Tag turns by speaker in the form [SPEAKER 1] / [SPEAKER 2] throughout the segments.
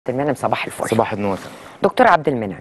[SPEAKER 1] المنعم صباح الفل
[SPEAKER 2] صباح النور
[SPEAKER 1] دكتور عبد المنعم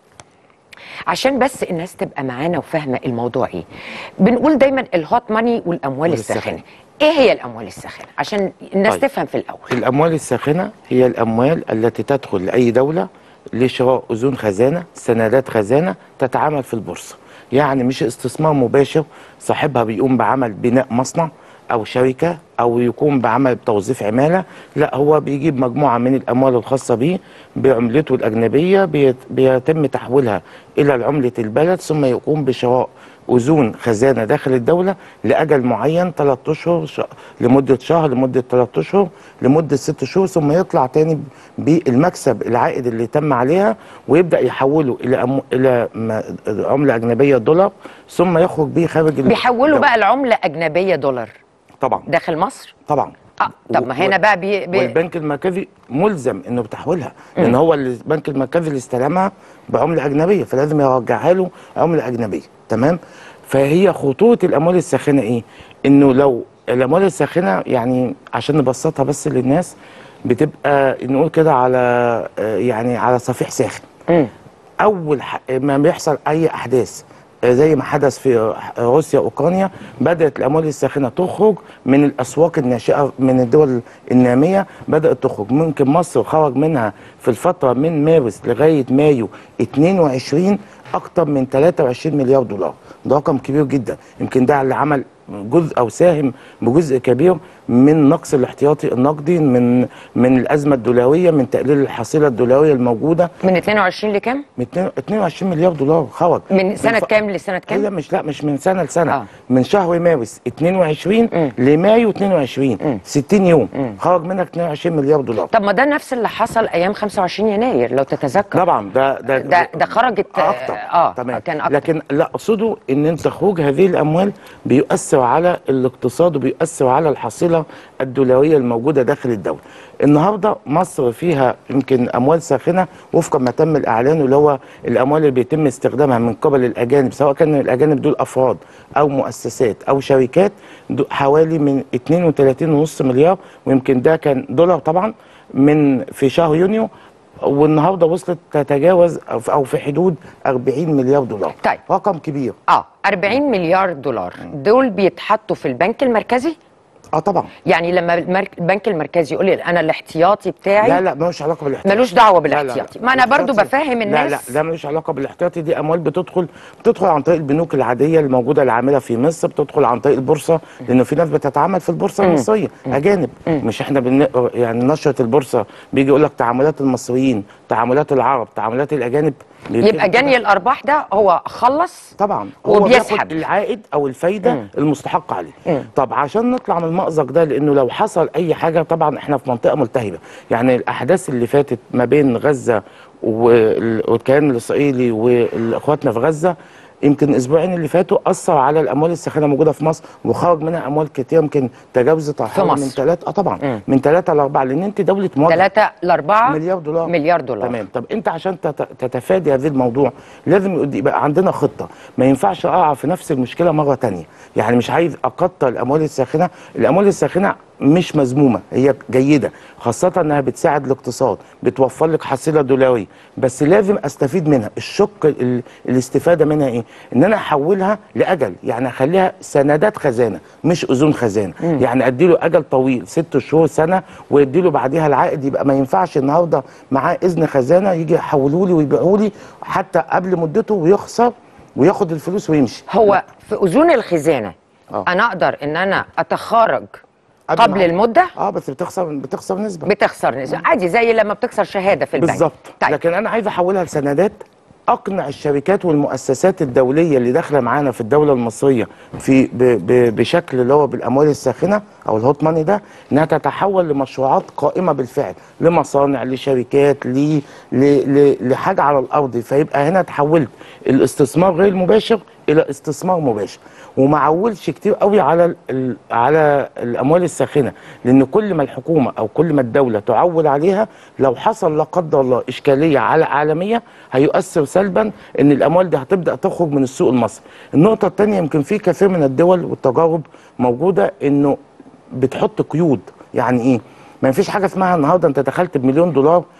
[SPEAKER 1] عشان بس الناس تبقى معانا وفاهمه الموضوع ايه بنقول دايما الهوت ماني والاموال
[SPEAKER 2] الساخنة.
[SPEAKER 1] الساخنه ايه هي الاموال الساخنه عشان الناس
[SPEAKER 2] طيب.
[SPEAKER 1] تفهم في الاول
[SPEAKER 2] الأموال الساخنة هي الأموال التي تدخل لأي دولة لشراء أذون خزانة سندات خزانة تتعامل في البورصة يعني مش استثمار مباشر صاحبها بيقوم بعمل بناء مصنع أو شركة أو يقوم بعمل توظيف عمالة لا هو بيجيب مجموعة من الأموال الخاصة به بعملته الأجنبية بيت- بيتم تحويلها إلى عملة البلد ثم يقوم بشراء أذون خزانة داخل الدولة لأجل معين ثلاث أشهر ش... لمدة شهر لمدة ثلاث أشهر لمدة ست شهور ثم يطلع تاني بالمكسب العائد اللي تم عليها ويبدأ يحوله إلى أم... إلى م... عملة أجنبية دولار ثم يخرج بيه خارج ال-
[SPEAKER 1] بيحولوا
[SPEAKER 2] الدولة.
[SPEAKER 1] بقى العمله اجنبيه دولار
[SPEAKER 2] طبعا
[SPEAKER 1] داخل مصر
[SPEAKER 2] طبعا
[SPEAKER 1] اه طب ما
[SPEAKER 2] و-
[SPEAKER 1] هنا
[SPEAKER 2] و-
[SPEAKER 1] بقى بي... بي...
[SPEAKER 2] والبنك المركزي ملزم انه بتحويلها لان هو اللي- البنك المركزي اللي استلمها بعمله اجنبيه فلازم يرجعها له عمله اجنبيه تمام فهي خطوره الاموال الساخنه ايه انه لو الاموال الساخنه يعني عشان نبسطها بس للناس بتبقى نقول كده على آه، يعني على صفيح ساخن
[SPEAKER 1] مم.
[SPEAKER 2] اول ح- ما بيحصل اي احداث آه، زي ما حدث في روسيا اوكرانيا بدات الاموال الساخنه تخرج من الاسواق الناشئه من الدول الناميه بدات تخرج ممكن مصر خرج منها في الفتره من مارس لغايه مايو 22 اكتر من 23 مليار دولار ده رقم كبير جدا يمكن ده اللي عمل جزء او ساهم بجزء كبير من نقص الاحتياطي النقدي من من الازمه الدولاريه من تقليل الحصيله الدولاريه الموجوده
[SPEAKER 1] من 22 لكام
[SPEAKER 2] من 22 مليار دولار خرج
[SPEAKER 1] من سنه
[SPEAKER 2] ف-
[SPEAKER 1] كام لسنه
[SPEAKER 2] لا
[SPEAKER 1] كام
[SPEAKER 2] مش لا مش من سنه لسنه
[SPEAKER 1] آه.
[SPEAKER 2] آه. من شهر مارس 22
[SPEAKER 1] مم.
[SPEAKER 2] لمايو 22
[SPEAKER 1] مم.
[SPEAKER 2] 60 يوم
[SPEAKER 1] مم.
[SPEAKER 2] خرج منك 22 مليار دولار
[SPEAKER 1] طب ما ده نفس اللي حصل ايام 25 يناير لو تتذكر
[SPEAKER 2] طبعا ده ده
[SPEAKER 1] ده ده خرجت
[SPEAKER 2] اكتر
[SPEAKER 1] اه
[SPEAKER 2] تمام
[SPEAKER 1] كان اكتر
[SPEAKER 2] لكن لا اقصده ان انت خروج هذه الاموال بيؤثر على الاقتصاد وبيؤثر على الحصيله الدولاريه الموجوده داخل الدوله النهارده مصر فيها يمكن اموال ساخنه وفق ما تم الاعلان اللي هو الاموال اللي بيتم استخدامها من قبل الاجانب سواء كان الاجانب دول افراد او مؤسسات او شركات دو- حوالي من 32.5 مليار ويمكن ده كان دولار طبعا من في شهر يونيو والنهارده وصلت تتجاوز أو في- او في حدود 40 مليار دولار
[SPEAKER 1] طيب.
[SPEAKER 2] رقم كبير
[SPEAKER 1] اه 40 مليار دولار دول بيتحطوا في البنك المركزي
[SPEAKER 2] اه طبعا
[SPEAKER 1] يعني لما المرك... البنك المركزي يقول لي انا الاحتياطي بتاعي
[SPEAKER 2] لا لا ملوش علاقه بالاحتياطي
[SPEAKER 1] ملوش دعوه
[SPEAKER 2] لا، لا، لا.
[SPEAKER 1] بالاحتياطي ما انا برضو
[SPEAKER 2] الاحتياطي-
[SPEAKER 1] بفهم
[SPEAKER 2] لا
[SPEAKER 1] الناس
[SPEAKER 2] لا ده ملوش علاقه بالاحتياطي دي اموال بتدخل بتدخل عن طريق البنوك العاديه الموجوده العامله في مصر بتدخل عن طريق البورصه لانه في ناس بتتعامل في البورصه المصريه اجانب مش احنا بن... يعني نشره البورصه بيجي يقول لك تعاملات المصريين تعاملات العرب تعاملات الاجانب
[SPEAKER 1] يبقى جني الارباح ده هو خلص
[SPEAKER 2] طبعا هو
[SPEAKER 1] وبيسحب.
[SPEAKER 2] بياخد العائد او الفايده
[SPEAKER 1] مم.
[SPEAKER 2] المستحقه عليه
[SPEAKER 1] مم.
[SPEAKER 2] طب عشان نطلع من المأزق ده لانه لو حصل اي حاجه طبعا احنا في منطقه ملتهبه يعني الاحداث اللي فاتت ما بين غزه وال- والكيان الاسرائيلي واخواتنا في غزه يمكن الاسبوعين اللي فاتوا اثر على الاموال الساخنه موجوده في مصر وخرج منها اموال كتير يمكن تجاوزت حوالي من
[SPEAKER 1] مصر.
[SPEAKER 2] ثلاث اه طبعا
[SPEAKER 1] مم.
[SPEAKER 2] من ثلاثه لاربعه لان انت دوله مواجهه
[SPEAKER 1] 3 ل 4
[SPEAKER 2] مليار دولار
[SPEAKER 1] مليار دولار
[SPEAKER 2] تمام طب انت عشان تت- تتفادي هذا الموضوع لازم يقد- يبقى عندنا خطه ما ينفعش اقع في نفس المشكله مره تانية يعني مش عايز اقطع الاموال الساخنه الاموال الساخنه مش مذمومه هي جيده خاصه انها بتساعد الاقتصاد بتوفر لك حصيله دولاريه بس لازم استفيد منها الشق ال- الاستفاده منها ايه ان انا احولها لاجل يعني اخليها سندات خزانه مش اذون خزانه يعني ادي له اجل طويل ست شهور سنه ويدي له بعديها العائد يبقى ما ينفعش النهارده معاه اذن خزانه يجي يحولوا لي ويبيعوا لي حتى قبل مدته ويخسر وياخد الفلوس ويمشي
[SPEAKER 1] هو في اذون الخزانه
[SPEAKER 2] آه.
[SPEAKER 1] انا اقدر ان انا اتخارج
[SPEAKER 2] قبل
[SPEAKER 1] قبل
[SPEAKER 2] ما-
[SPEAKER 1] المده
[SPEAKER 2] اه بس بتخسر بتخسر نسبه
[SPEAKER 1] بتخسر نسبة. عادي زي لما بتكسر شهاده في البنك
[SPEAKER 2] بالظبط
[SPEAKER 1] طيب
[SPEAKER 2] لكن انا عايز احولها لسندات اقنع الشركات والمؤسسات الدوليه اللي داخله معانا في الدوله المصريه في ب ب بشكل اللي هو بالاموال الساخنه او الهوت ماني ده انها تتحول لمشروعات قائمه بالفعل لمصانع لشركات ل ل ل لحاجه على الارض فيبقى هنا تحولت الاستثمار غير المباشر الى استثمار مباشر وما عولش كتير قوي على ال- ال على الاموال الساخنه لان كل ما الحكومه او كل ما الدوله تعول عليها لو حصل لا قدر الله اشكاليه على عالميه هيؤثر سلبا ان الاموال دي هتبدا تخرج من السوق المصري. النقطه الثانيه يمكن في كثير من الدول والتجارب موجوده انه بتحط قيود يعني ايه؟ ما فيش حاجه اسمها النهارده انت دخلت بمليون دولار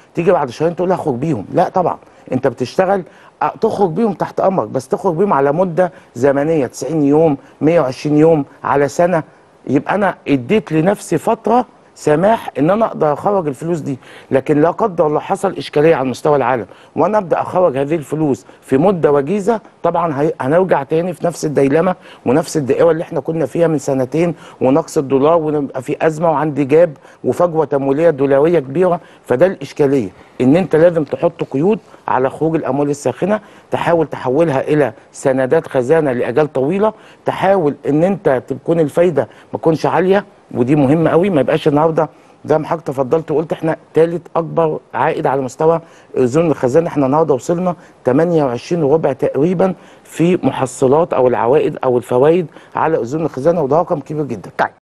[SPEAKER 2] تيجي بعد شهرين تقول لها اخرج بيهم لا طبعا انت بتشتغل أه، تخرج بيهم تحت امرك بس تخرج بيهم على مده زمنيه 90 يوم 120 يوم على سنه يبقى انا اديت لنفسي فتره سماح ان انا اقدر اخرج الفلوس دي لكن لا قدر الله حصل اشكاليه على مستوى العالم وانا ابدا اخرج هذه الفلوس في مده وجيزه طبعا هي- هنرجع تاني في نفس الديلمه ونفس الدقيقه اللي احنا كنا فيها من سنتين ونقص الدولار ونبقى في ازمه وعندي جاب وفجوه تمويليه دولاريه كبيره فده الاشكاليه ان انت لازم تحط قيود على خروج الاموال الساخنه تحاول تحولها الى سندات خزانه لاجال طويله تحاول ان انت تكون الفايده ما تكونش عاليه ودي مهمه قوي ما يبقاش النهارده زي ما حضرتك تفضلت وقلت احنا ثالث اكبر عائد على مستوى اذون الخزانه احنا النهارده وصلنا 28 وربع تقريبا في محصلات او العوائد او الفوائد على اذون الخزانه وده رقم كبير جدا
[SPEAKER 1] طيب